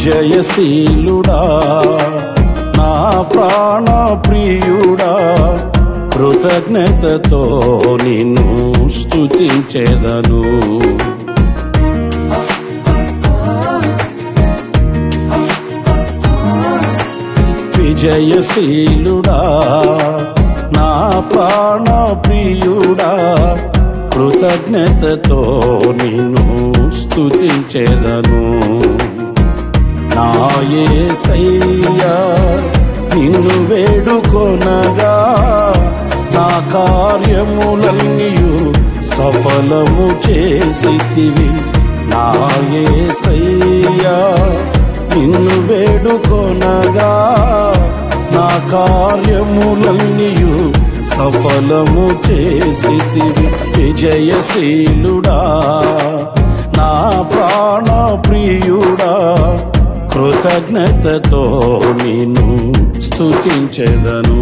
విజయశీలుడా నా ప్రాణ ప్రియుడా కృతజ్ఞతతో నిన్ను స్తుతించెదను విజయశీలుడా నా ప్రాణ ప్రియుడా కృతజ్ఞతతో నిన్ను స్తుతించెదను నా యేసయ్యా నిన్ను వేడుకొనగా నా కార్యములన్నీయు సఫలము చేసితివి నా యేసయ్యా నిన్ను వేడుకొనగా నా కార్యములన్నీయు సఫలము చేసితివి విజయశీలుడా నా ప్రాణ ప్రియుడా కృతజ్ఞతతో నేను స్తుతించెదను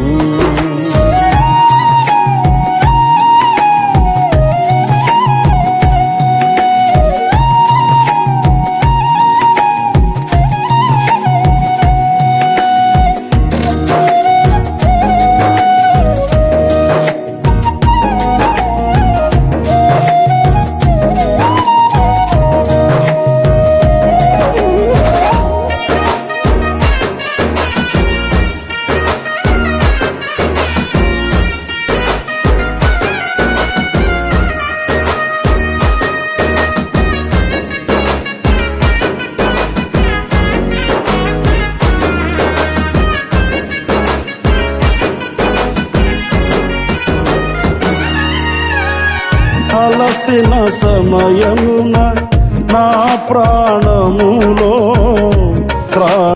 అలసిన సమయమున నా ప్రాణములో ప్రా